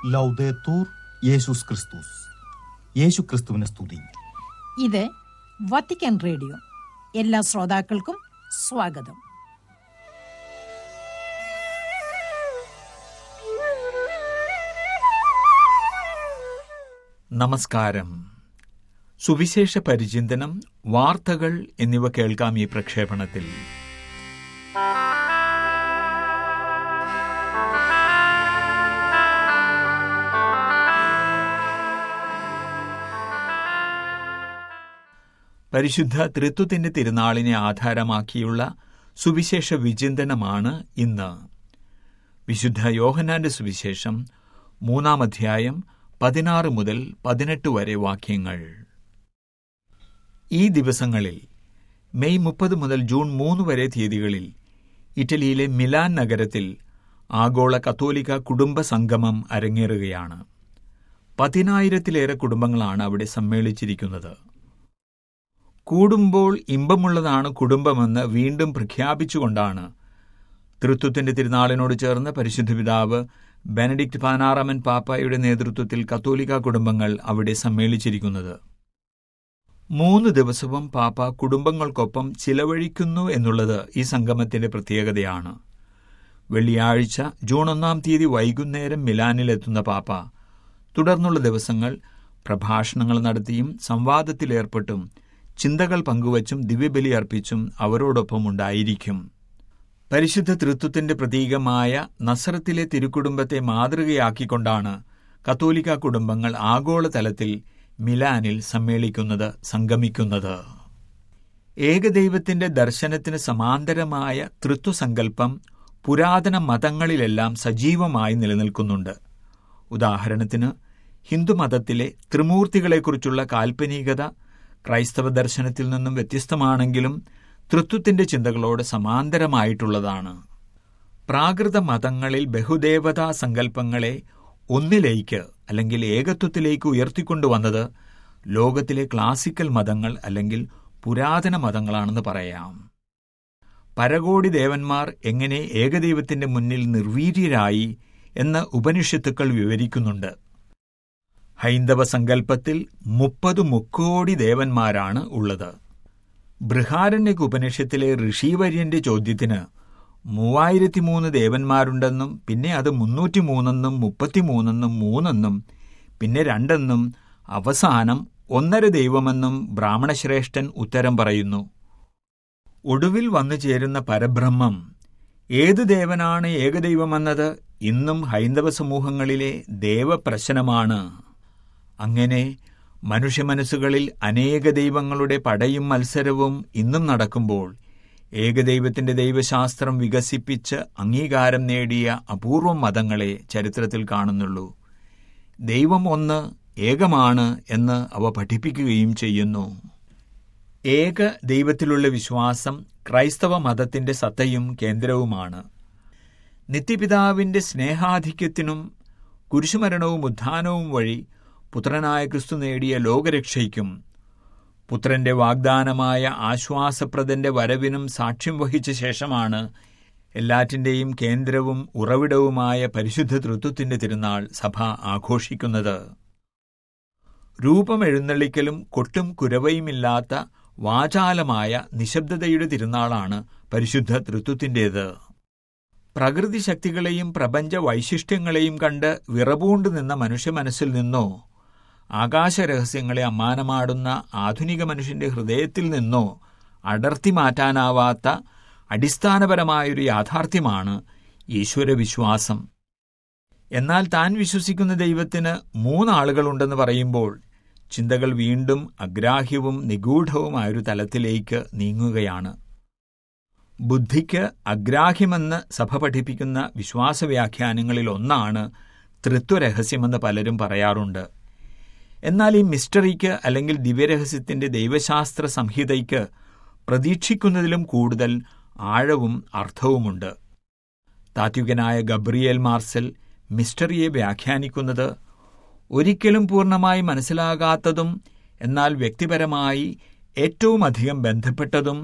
ലൗദേത്തൂർ യേശുസ് ക്രിസ്തുസ് യേശു ക്രിസ്തുവിനെ സ്തുതി ഇത് വത്തിക്കാൻ റേഡിയോ എല്ലാ ശ്രോതാക്കൾക്കും സ്വാഗതം നമസ്കാരം സുവിശേഷ പരിചിന്തനം വാർത്തകൾ എന്നിവ കേൾക്കാം ഈ പ്രക്ഷേപണത്തിൽ പരിശുദ്ധ തൃത്വത്തിന്റെ തിരുനാളിനെ ആധാരമാക്കിയുള്ള സുവിശേഷ വിചിന്തനമാണ് ഇന്ന് വിശുദ്ധ യോഹനാന്റെ സുവിശേഷം മൂന്നാം അധ്യായം പതിനാറ് മുതൽ പതിനെട്ട് വരെ വാക്യങ്ങൾ ഈ ദിവസങ്ങളിൽ മെയ് മുപ്പത് മുതൽ ജൂൺ മൂന്ന് വരെ തീയതികളിൽ ഇറ്റലിയിലെ മിലാൻ നഗരത്തിൽ ആഗോള കത്തോലിക്ക കുടുംബ സംഗമം അരങ്ങേറുകയാണ് പതിനായിരത്തിലേറെ കുടുംബങ്ങളാണ് അവിടെ സമ്മേളിച്ചിരിക്കുന്നത് കൂടുമ്പോൾ ഇമ്പമുള്ളതാണ് കുടുംബമെന്ന് വീണ്ടും പ്രഖ്യാപിച്ചുകൊണ്ടാണ് തൃത്വത്തിന്റെ തിരുനാളിനോട് ചേർന്ന് പരിശുദ്ധ പിതാവ് ബെനഡിക്ട് പതിനാറാമൻ പാപ്പായുടെ നേതൃത്വത്തിൽ കത്തോലിക്ക കുടുംബങ്ങൾ അവിടെ സമ്മേളിച്ചിരിക്കുന്നത് മൂന്ന് ദിവസവും പാപ്പ കുടുംബങ്ങൾക്കൊപ്പം ചിലവഴിക്കുന്നു എന്നുള്ളത് ഈ സംഗമത്തിന്റെ പ്രത്യേകതയാണ് വെള്ളിയാഴ്ച ജൂൺ ഒന്നാം തീയതി വൈകുന്നേരം മിലാനിലെത്തുന്ന പാപ്പ തുടർന്നുള്ള ദിവസങ്ങൾ പ്രഭാഷണങ്ങൾ നടത്തിയും സംവാദത്തിലേർപ്പെട്ടും ചിന്തകൾ പങ്കുവച്ചും ദിവ്യബലി അർപ്പിച്ചും അവരോടൊപ്പം ഉണ്ടായിരിക്കും പരിശുദ്ധ തൃത്വത്തിന്റെ പ്രതീകമായ നസറത്തിലെ തിരുക്കുടുംബത്തെ മാതൃകയാക്കിക്കൊണ്ടാണ് കത്തോലിക്ക കുടുംബങ്ങൾ ആഗോളതലത്തിൽ മിലാനിൽ സമ്മേളിക്കുന്നത് സംഗമിക്കുന്നത് ഏകദൈവത്തിന്റെ ദർശനത്തിന് സമാന്തരമായ തൃത്വസങ്കല്പം പുരാതന മതങ്ങളിലെല്ലാം സജീവമായി നിലനിൽക്കുന്നുണ്ട് ഉദാഹരണത്തിന് ഹിന്ദുമതത്തിലെ ത്രിമൂർത്തികളെക്കുറിച്ചുള്ള കാൽപ്പനികത ക്രൈസ്തവ ദർശനത്തിൽ നിന്നും വ്യത്യസ്തമാണെങ്കിലും തൃത്വത്തിന്റെ ചിന്തകളോട് സമാന്തരമായിട്ടുള്ളതാണ് പ്രാകൃത മതങ്ങളിൽ ബഹുദേവതാ സങ്കല്പങ്ങളെ ഒന്നിലേക്ക് അല്ലെങ്കിൽ ഏകത്വത്തിലേക്ക് ഉയർത്തിക്കൊണ്ടുവന്നത് ലോകത്തിലെ ക്ലാസിക്കൽ മതങ്ങൾ അല്ലെങ്കിൽ പുരാതന മതങ്ങളാണെന്ന് പറയാം പരകോടി ദേവന്മാർ എങ്ങനെ ഏകദൈവത്തിന്റെ മുന്നിൽ നിർവീര്യരായി എന്ന് ഉപനിഷത്തുക്കൾ വിവരിക്കുന്നുണ്ട് ഹൈന്ദവ സങ്കല്പത്തിൽ മുപ്പത് മുക്കോടി ദേവന്മാരാണ് ഉള്ളത് ബൃഹാരണ്യക ഉപനിഷത്തിലെ ഋഷിവര്യന്റെ ചോദ്യത്തിന് മൂവായിരത്തി മൂന്ന് ദേവന്മാരുണ്ടെന്നും പിന്നെ അത് മുന്നൂറ്റിമൂന്നെന്നും മുപ്പത്തിമൂന്നെന്നും മൂന്നെന്നും പിന്നെ രണ്ടെന്നും അവസാനം ഒന്നര ദൈവമെന്നും ബ്രാഹ്മണശ്രേഷ്ഠൻ ഉത്തരം പറയുന്നു ഒടുവിൽ വന്നു ചേരുന്ന പരബ്രഹ്മം ഏത് ദേവനാണ് ഏകദൈവമെന്നത് ഇന്നും ഹൈന്ദവ സമൂഹങ്ങളിലെ ദേവപ്രശ്നമാണ് അങ്ങനെ മനുഷ്യമനസ്സുകളിൽ അനേക ദൈവങ്ങളുടെ പടയും മത്സരവും ഇന്നും നടക്കുമ്പോൾ ഏകദൈവത്തിന്റെ ദൈവശാസ്ത്രം വികസിപ്പിച്ച് അംഗീകാരം നേടിയ അപൂർവം മതങ്ങളെ ചരിത്രത്തിൽ കാണുന്നുള്ളൂ ദൈവം ഒന്ന് ഏകമാണ് എന്ന് അവ പഠിപ്പിക്കുകയും ചെയ്യുന്നു ഏക ദൈവത്തിലുള്ള വിശ്വാസം ക്രൈസ്തവ മതത്തിന്റെ സത്തയും കേന്ദ്രവുമാണ് നിത്യപിതാവിന്റെ സ്നേഹാധിക്യത്തിനും കുരിശുമരണവും ഉത്ഥാനവും വഴി പുത്രനായ ക്രിസ്തു നേടിയ ലോകരക്ഷയ്ക്കും പുത്രന്റെ വാഗ്ദാനമായ ആശ്വാസപ്രദന്റെ വരവിനും സാക്ഷ്യം വഹിച്ച ശേഷമാണ് എല്ലാറ്റിന്റെയും കേന്ദ്രവും ഉറവിടവുമായ പരിശുദ്ധ തൃത്വത്തിന്റെ തിരുനാൾ സഭ ആഘോഷിക്കുന്നത് രൂപം എഴുന്നള്ളിക്കലും കൊട്ടും കുരവയുമില്ലാത്ത വാചാലമായ നിശബ്ദതയുടെ തിരുനാളാണ് പരിശുദ്ധ തൃത്വത്തിൻ്റേത് പ്രകൃതി ശക്തികളെയും പ്രപഞ്ച വൈശിഷ്ട്യങ്ങളെയും കണ്ട് വിറപൂണ്ടു നിന്ന മനുഷ്യ മനസ്സിൽ നിന്നോ ആകാശരഹസ്യങ്ങളെ അമ്മാനമാടുന്ന ആധുനിക മനുഷ്യന്റെ ഹൃദയത്തിൽ നിന്നോ അടർത്തി മാറ്റാനാവാത്ത അടിസ്ഥാനപരമായൊരു യാഥാർത്ഥ്യമാണ് ഈശ്വരവിശ്വാസം എന്നാൽ താൻ വിശ്വസിക്കുന്ന ദൈവത്തിന് മൂന്നാളുകളുണ്ടെന്ന് പറയുമ്പോൾ ചിന്തകൾ വീണ്ടും അഗ്രാഹ്യവും നിഗൂഢവുമായൊരു തലത്തിലേക്ക് നീങ്ങുകയാണ് ബുദ്ധിക്ക് അഗ്രാഹ്യമെന്ന് സഭ പഠിപ്പിക്കുന്ന വിശ്വാസവ്യാഖ്യാനങ്ങളിൽ ഒന്നാണ് തൃത്വരഹസ്യമെന്ന് പലരും പറയാറുണ്ട് എന്നാൽ ഈ മിസ്റ്ററിക്ക് അല്ലെങ്കിൽ ദിവ്യരഹസ്യത്തിന്റെ ദൈവശാസ്ത്ര സംഹിതയ്ക്ക് പ്രതീക്ഷിക്കുന്നതിലും കൂടുതൽ ആഴവും അർത്ഥവുമുണ്ട് താത്വികനായ ഗബ്രിയേൽ മാർസൽ മിസ്റ്ററിയെ വ്യാഖ്യാനിക്കുന്നത് ഒരിക്കലും പൂർണ്ണമായി മനസ്സിലാകാത്തതും എന്നാൽ വ്യക്തിപരമായി ഏറ്റവും അധികം ബന്ധപ്പെട്ടതും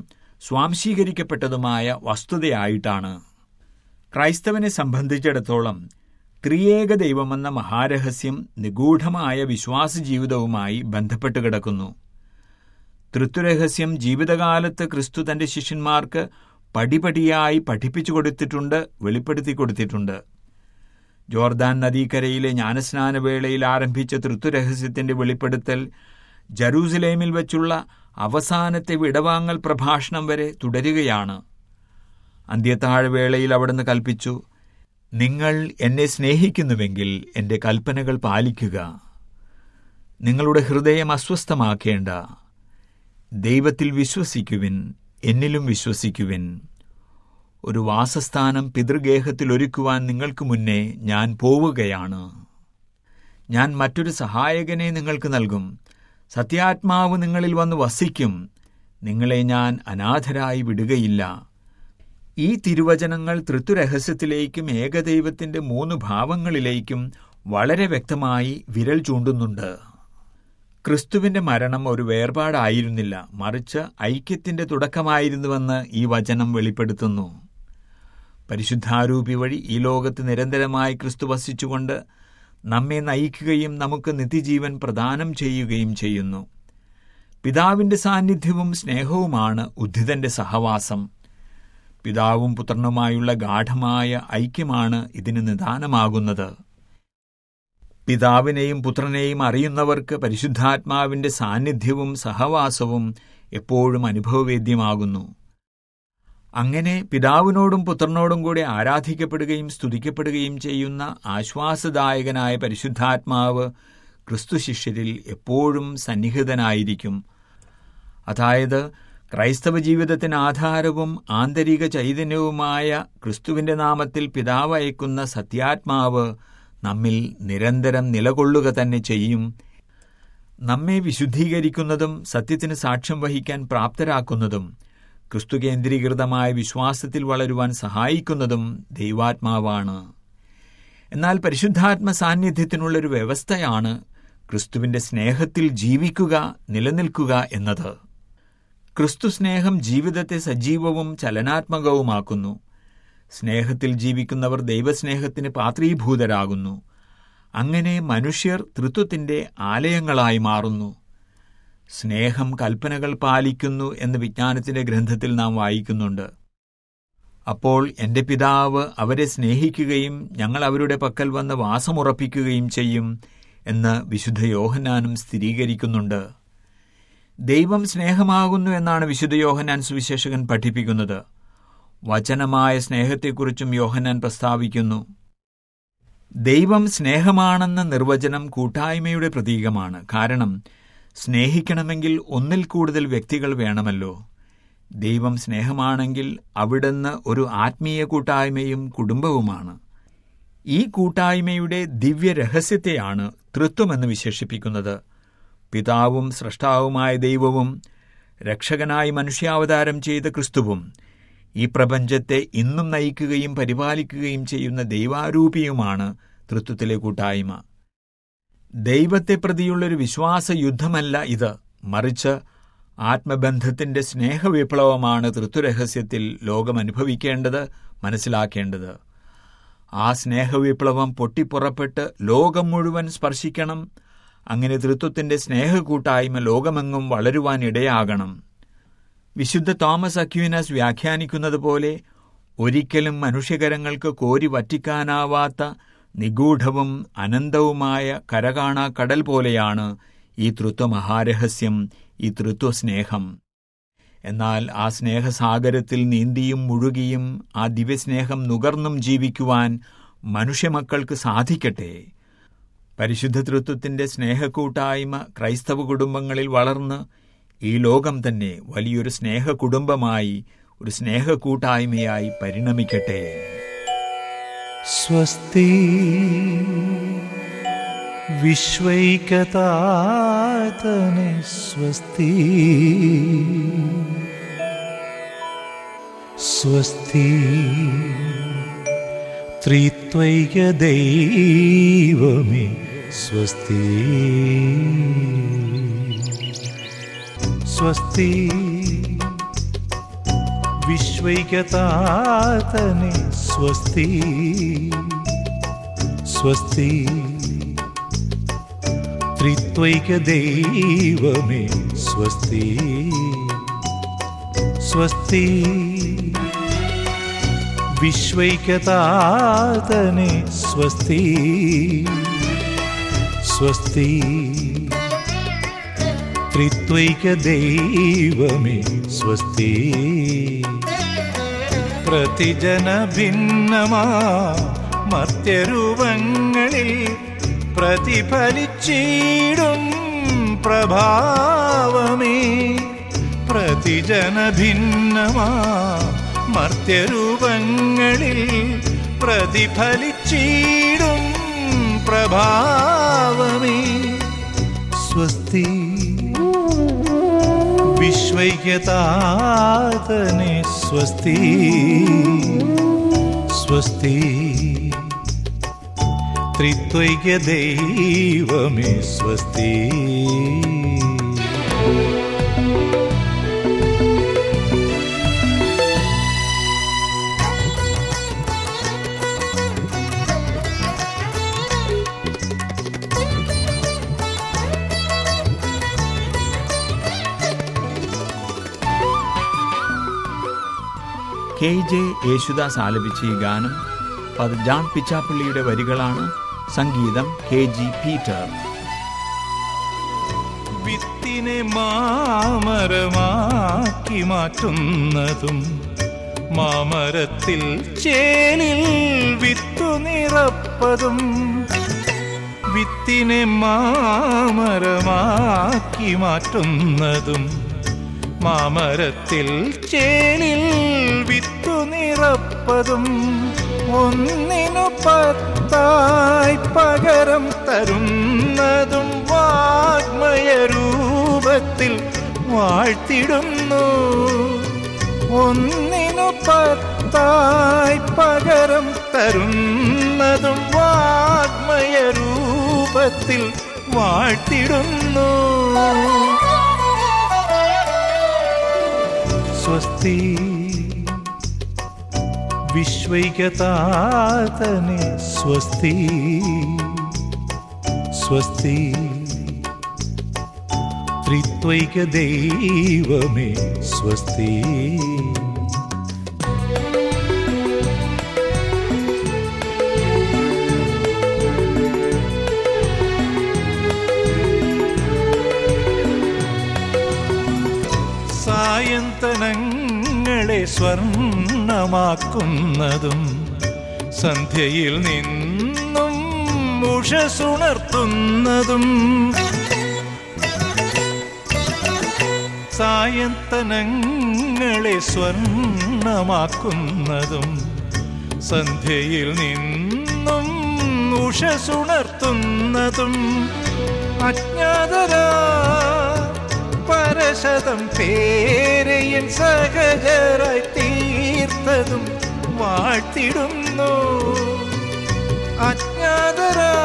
സ്വാംശീകരിക്കപ്പെട്ടതുമായ വസ്തുതയായിട്ടാണ് ക്രൈസ്തവനെ സംബന്ധിച്ചിടത്തോളം ത്രിയേക ദൈവമെന്ന മഹാരഹസ്യം നിഗൂഢമായ വിശ്വാസ ജീവിതവുമായി ബന്ധപ്പെട്ട് കിടക്കുന്നു തൃത്വരഹസ്യം ജീവിതകാലത്ത് ക്രിസ്തു തന്റെ ശിഷ്യന്മാർക്ക് പടിപടിയായി പഠിപ്പിച്ചു കൊടുത്തിട്ടുണ്ട് വെളിപ്പെടുത്തി കൊടുത്തിട്ടുണ്ട് ജോർദാൻ നദീക്കരയിലെ ജ്ഞാനസ്നാന വേളയിൽ ആരംഭിച്ച തൃത്വരഹസ്യത്തിന്റെ വെളിപ്പെടുത്തൽ ജറൂസലേമിൽ വെച്ചുള്ള അവസാനത്തെ വിടവാങ്ങൽ പ്രഭാഷണം വരെ തുടരുകയാണ് അന്ത്യത്താഴവേളയിൽ അവിടുന്ന് കൽപ്പിച്ചു നിങ്ങൾ എന്നെ സ്നേഹിക്കുന്നുവെങ്കിൽ എന്റെ കൽപ്പനകൾ പാലിക്കുക നിങ്ങളുടെ ഹൃദയം അസ്വസ്ഥമാക്കേണ്ട ദൈവത്തിൽ വിശ്വസിക്കുവിൻ എന്നിലും വിശ്വസിക്കുവിൻ ഒരു വാസസ്ഥാനം പിതൃഗേഹത്തിൽ ഒരുക്കുവാൻ നിങ്ങൾക്ക് മുന്നേ ഞാൻ പോവുകയാണ് ഞാൻ മറ്റൊരു സഹായകനെ നിങ്ങൾക്ക് നൽകും സത്യാത്മാവ് നിങ്ങളിൽ വന്ന് വസിക്കും നിങ്ങളെ ഞാൻ അനാഥരായി വിടുകയില്ല ഈ തിരുവചനങ്ങൾ തൃത്വരഹസ്യത്തിലേക്കും ഏകദൈവത്തിന്റെ മൂന്ന് ഭാവങ്ങളിലേക്കും വളരെ വ്യക്തമായി വിരൽ ചൂണ്ടുന്നുണ്ട് ക്രിസ്തുവിന്റെ മരണം ഒരു വേർപാടായിരുന്നില്ല മറിച്ച് ഐക്യത്തിന്റെ തുടക്കമായിരുന്നുവെന്ന് ഈ വചനം വെളിപ്പെടുത്തുന്നു പരിശുദ്ധാരൂപി വഴി ഈ ലോകത്ത് നിരന്തരമായി ക്രിസ്തു വസിച്ചുകൊണ്ട് നമ്മെ നയിക്കുകയും നമുക്ക് നിത്യജീവൻ പ്രദാനം ചെയ്യുകയും ചെയ്യുന്നു പിതാവിന്റെ സാന്നിധ്യവും സ്നേഹവുമാണ് ഉദ്ധിതന്റെ സഹവാസം പിതാവും പുത്രനുമായുള്ള ഗാഠമായ ഐക്യമാണ് ഇതിന് നിദാനമാകുന്നത് പിതാവിനെയും പുത്രനെയും അറിയുന്നവർക്ക് പരിശുദ്ധാത്മാവിന്റെ സാന്നിധ്യവും സഹവാസവും എപ്പോഴും അനുഭവവേദ്യമാകുന്നു അങ്ങനെ പിതാവിനോടും പുത്രനോടും കൂടി ആരാധിക്കപ്പെടുകയും സ്തുതിക്കപ്പെടുകയും ചെയ്യുന്ന ആശ്വാസദായകനായ പരിശുദ്ധാത്മാവ് ക്രിസ്തു ശിഷ്യരിൽ എപ്പോഴും സന്നിഹിതനായിരിക്കും അതായത് ക്രൈസ്തവ ജീവിതത്തിന് ആധാരവും ആന്തരിക ചൈതന്യവുമായ ക്രിസ്തുവിന്റെ നാമത്തിൽ പിതാവ് അയക്കുന്ന സത്യാത്മാവ് നമ്മിൽ നിരന്തരം നിലകൊള്ളുക തന്നെ ചെയ്യും നമ്മെ വിശുദ്ധീകരിക്കുന്നതും സത്യത്തിന് സാക്ഷ്യം വഹിക്കാൻ പ്രാപ്തരാക്കുന്നതും ക്രിസ്തു കേന്ദ്രീകൃതമായ വിശ്വാസത്തിൽ വളരുവാൻ സഹായിക്കുന്നതും ദൈവാത്മാവാണ് എന്നാൽ പരിശുദ്ധാത്മ സാന്നിധ്യത്തിനുള്ളൊരു വ്യവസ്ഥയാണ് ക്രിസ്തുവിന്റെ സ്നേഹത്തിൽ ജീവിക്കുക നിലനിൽക്കുക എന്നത് ക്രിസ്തു സ്നേഹം ജീവിതത്തെ സജീവവും ചലനാത്മകവുമാക്കുന്നു സ്നേഹത്തിൽ ജീവിക്കുന്നവർ ദൈവസ്നേഹത്തിന് പാത്രീഭൂതരാകുന്നു അങ്ങനെ മനുഷ്യർ തൃത്വത്തിന്റെ ആലയങ്ങളായി മാറുന്നു സ്നേഹം കൽപ്പനകൾ പാലിക്കുന്നു എന്ന് വിജ്ഞാനത്തിന്റെ ഗ്രന്ഥത്തിൽ നാം വായിക്കുന്നുണ്ട് അപ്പോൾ എന്റെ പിതാവ് അവരെ സ്നേഹിക്കുകയും ഞങ്ങൾ അവരുടെ പക്കൽ വന്ന് വാസമുറപ്പിക്കുകയും ചെയ്യും എന്ന് വിശുദ്ധ യോഹന്നാനും സ്ഥിരീകരിക്കുന്നുണ്ട് ദൈവം സ്നേഹമാകുന്നു എന്നാണ് വിശുദ്ധ യോഹന്നാൻ സുവിശേഷകൻ പഠിപ്പിക്കുന്നത് വചനമായ സ്നേഹത്തെക്കുറിച്ചും യോഹന്നാൻ പ്രസ്താവിക്കുന്നു ദൈവം സ്നേഹമാണെന്ന നിർവചനം കൂട്ടായ്മയുടെ പ്രതീകമാണ് കാരണം സ്നേഹിക്കണമെങ്കിൽ ഒന്നിൽ കൂടുതൽ വ്യക്തികൾ വേണമല്ലോ ദൈവം സ്നേഹമാണെങ്കിൽ അവിടുന്ന് ഒരു ആത്മീയ കൂട്ടായ്മയും കുടുംബവുമാണ് ഈ കൂട്ടായ്മയുടെ ദിവ്യ രഹസ്യത്തെയാണ് തൃത്വമെന്ന് വിശേഷിപ്പിക്കുന്നത് പിതാവും സൃഷ്ടാവുമായ ദൈവവും രക്ഷകനായി മനുഷ്യാവതാരം ചെയ്ത ക്രിസ്തുവും ഈ പ്രപഞ്ചത്തെ ഇന്നും നയിക്കുകയും പരിപാലിക്കുകയും ചെയ്യുന്ന ദൈവാരൂപിയുമാണ് തൃത്വത്തിലെ കൂട്ടായ്മ ദൈവത്തെ പ്രതിയുള്ളൊരു വിശ്വാസ യുദ്ധമല്ല ഇത് മറിച്ച് ആത്മബന്ധത്തിന്റെ സ്നേഹവിപ്ലവമാണ് തൃത്വരഹസ്യത്തിൽ ലോകം അനുഭവിക്കേണ്ടത് മനസ്സിലാക്കേണ്ടത് ആ സ്നേഹവിപ്ലവം പൊട്ടിപ്പുറപ്പെട്ട് ലോകം മുഴുവൻ സ്പർശിക്കണം അങ്ങനെ തൃത്വത്തിന്റെ സ്നേഹകൂട്ടായ്മ ലോകമെങ്ങും വളരുവാൻ ഇടയാകണം വിശുദ്ധ തോമസ് അക്യൂനസ് വ്യാഖ്യാനിക്കുന്നത് പോലെ ഒരിക്കലും മനുഷ്യകരങ്ങൾക്ക് കോരി വറ്റിക്കാനാവാത്ത നിഗൂഢവും അനന്തവുമായ കരകാണാ കടൽ പോലെയാണ് ഈ തൃത്വമഹാരഹസ്യം ഈ തൃത്വസ്നേഹം എന്നാൽ ആ സ്നേഹസാഗരത്തിൽ നീന്തിയും മുഴുകിയും ആ ദിവ്യസ്നേഹം നുകർന്നും ജീവിക്കുവാൻ മനുഷ്യമക്കൾക്ക് സാധിക്കട്ടെ പരിശുദ്ധ തൃത്വത്തിന്റെ സ്നേഹക്കൂട്ടായ്മ ക്രൈസ്തവ കുടുംബങ്ങളിൽ വളർന്ന് ഈ ലോകം തന്നെ വലിയൊരു സ്നേഹ കുടുംബമായി ഒരു സ്നേഹക്കൂട്ടായ്മയായി പരിണമിക്കട്ടെ स्वस्ति विश्वैकतातने स्वस्ति स्वस्ति त्रित्वैकदैवमे स्वस्ति स्वस्ति विश्वैकतातने स्वस्ति സ്വസ്തി ത്രിത്വൈക ദൈവമേ സ്വസ്തി സ്വസ്തി വിശ്വൈകതാതനെ സ്വസ്തി സ്വസ്തി ത്രിത്വൈക ദൈവമേ സ്വസ്തി പ്രതിജന ഭിന്നമാ മർത്യരൂപങ്ങളിൽ പ്രതിഫലിച്ചിടും പ്രഭാവമേ പ്രതിജന ഭിന്നമാ മർത്യരൂപങ്ങളിൽ പ്രതിഫലിച്ചിടും പ്രഭാവമേ സ്വസ്തി വിശ്വൈകതാതനെ സ്വസ്തി സ്വസ്തി ത്രിത്വൈക ദൈവമേ സ്വസ്തി കെ ജെ യേശുദാസ് ആലപിച്ച ഈ ഗാനം അത് ജാൺ പിച്ചാപ്പള്ളിയുടെ വരികളാണ് സംഗീതം കെ ജി പീറ്റർ വിത്തിനെ മാമരമാക്കി മാറ്റുന്നതും മാമരത്തിൽ ചേലിൽ വിത്തു നിറപ്പതും വിത്തിനെ മാമരമാക്കി മാറ്റുന്നതും മാമരത്തിൽ ചേലിൽ വിത്തു നിറപ്പതും ഒന്നിനു പത്തായി പകരം തരുന്നതും വാഗ്മയ രൂപത്തിൽ വാഴ്ത്തിടുന്നു ഒന്നിനു പത്തായി പകരം തരുന്നതും വാഗ്മയ രൂപത്തിൽ വാഴ്ത്തിടുന്നു സ്വസ്തി വിശ്വൈകതാതനെ സ്വസ്തി സ്വസ്തി ത്രിത്വൈക ദൈവമേ സ്വസ്തി സായന്തനങ്ങളെ സ്വർണമാക്കുന്നതും സന്ധ്യയിൽ നിന്നും ഉഷസുണർത്തുന്നതും സായന്തനങ്ങളെ സ്വർണമാക്കുന്നതും സന്ധ്യയിൽ നിന്നും ഉഷസുണർത്തുന്നതും അജ്ഞാതരാ പരശതം പേരെയൻ സഹജരായി തീർത്തതും വാഴ്ത്തിടുന്നു അജ്ഞാതരാ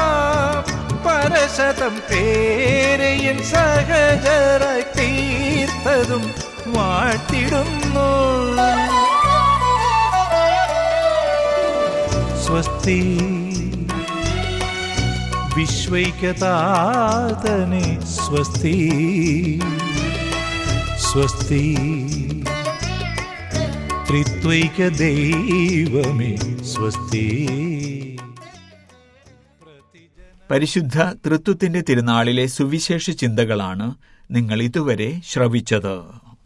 പരശതം പേരെയൻ സഹജരായി തീർത്തതും വാഴ്ത്തിടുന്നു സ്വസ്തി വിശ്വൈകതാതനെ സ്വസ്തി സ്വസ്തി ത്രിത്വൈക ദൈവമേ സ്വസ്തി പരിശുദ്ധ തൃത്വത്തിന്റെ തിരുനാളിലെ സുവിശേഷ ചിന്തകളാണ് നിങ്ങൾ ഇതുവരെ ശ്രവിച്ചത്